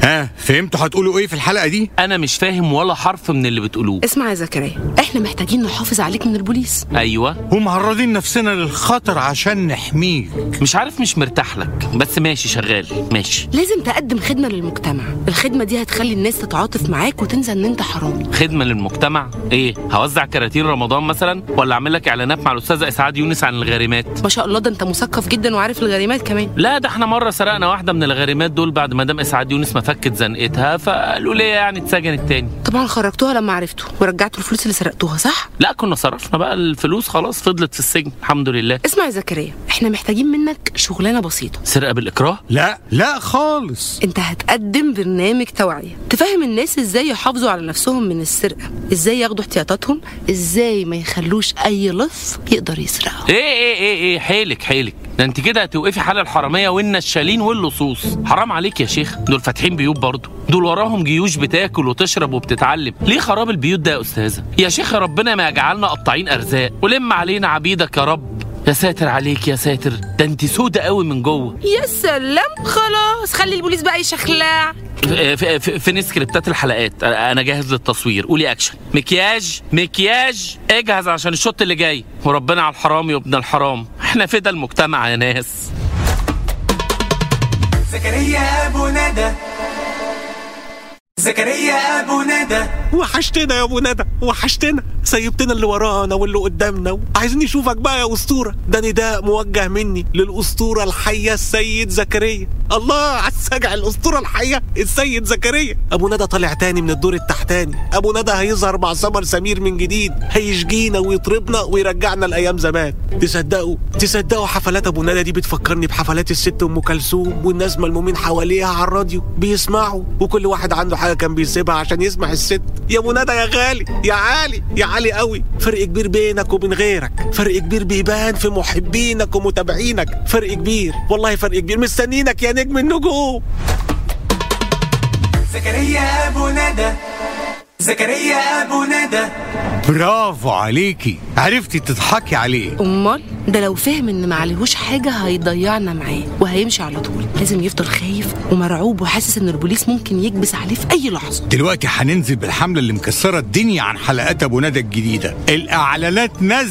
ها فهمتوا هتقولوا ايه في الحلقه دي انا مش فاهم ولا حرف من اللي بتقولوه اسمع يا زكريا احنا محتاجين نحافظ عليك من البوليس ايوه ومعرضين نفسنا للخطر عشان نحميك مش عارف مش مرتاح لك بس ماشي شغال ماشي لازم تقدم خدمة للمجتمع الخدمة دي هتخلي الناس تتعاطف معاك وتنسى ان انت حرامي خدمه للمجتمع ايه هوزع كراتين رمضان مثلا ولا اعمل لك اعلانات مع الاستاذه اسعاد يونس عن الغارمات ما شاء الله ده انت مثقف جدا وعارف الغريمات كمان لا ده احنا مره سرقنا واحده من الغارمات دول بعد ما دام اسعاد يونس ما فكت زنقتها فقالوا ليه يعني اتسجنت تاني طبعا خرجتوها لما عرفتوا ورجعتوا الفلوس اللي سرقتوها صح لا كنا صرفنا بقى الفلوس خلاص فضلت في السجن الحمد لله اسمع يا زكريا احنا محتاجين منك شغلانة بسيطة سرقه بالاكراه لا لا خالص انت هتقدم برنامج توعية تفهم الناس ازاي يحافظوا على نفسهم من السرقة ازاي ياخدوا احتياطاتهم ازاي ما يخلوش اي لص يقدر يسرقهم ايه ايه ايه ايه حيلك حيلك ده انت كده هتوقفي حال الحراميه والنشالين واللصوص حرام عليك يا شيخ دول فاتحين بيوت برضه دول وراهم جيوش بتاكل وتشرب وبتتعلم ليه خراب البيوت ده يا استاذه يا شيخ ربنا ما يجعلنا قطاعين ارزاق ولم علينا عبيدك يا رب يا ساتر عليك يا ساتر ده انت سودة قوي من جوه يا سلام خلاص خلي البوليس بقى يشخلع في, في, في, فين سكريبتات الحلقات انا جاهز للتصوير قولي اكشن مكياج مكياج اجهز عشان الشوط اللي جاي وربنا على الحرامي وابن الحرام احنا فدا المجتمع يا ناس زكريا ابو ندى زكريا ابو ندى وحشتنا يا ابو ندى وحشتنا سيبتنا اللي ورانا واللي قدامنا عايزين نشوفك بقى يا اسطوره ده نداء موجه مني للاسطوره الحيه السيد زكريا الله على السجع الاسطوره الحيه السيد زكريا ابو ندى طالع تاني من الدور التحتاني ابو ندى هيظهر مع سمر سمير من جديد هيشجينا ويطربنا ويرجعنا لايام زمان تصدقوا تصدقوا حفلات ابو ندى دي بتفكرني بحفلات الست ام كلثوم والناس ملمومين حواليها على الراديو بيسمعوا وكل واحد عنده حاجه كان بيسيبها عشان يسمع الست يا ابو ندى يا غالي يا عالي يا عالي قوي فرق كبير بينك وبين غيرك فرق كبير بيبان في محبينك ومتابعينك فرق كبير والله فرق كبير مستنينك يا نجم النجوم زكريا ابو ندى زكريا ابو ندى برافو عليكي عرفتي تضحكي عليه امال ده لو فهم ان ما عليهوش حاجه هيضيعنا معاه وهيمشي على طول لازم يفضل خايف ومرعوب وحاسس ان البوليس ممكن يكبس عليه في اي لحظه دلوقتي هننزل بالحمله اللي مكسره الدنيا عن حلقات ابو ندى الجديده الاعلانات نازله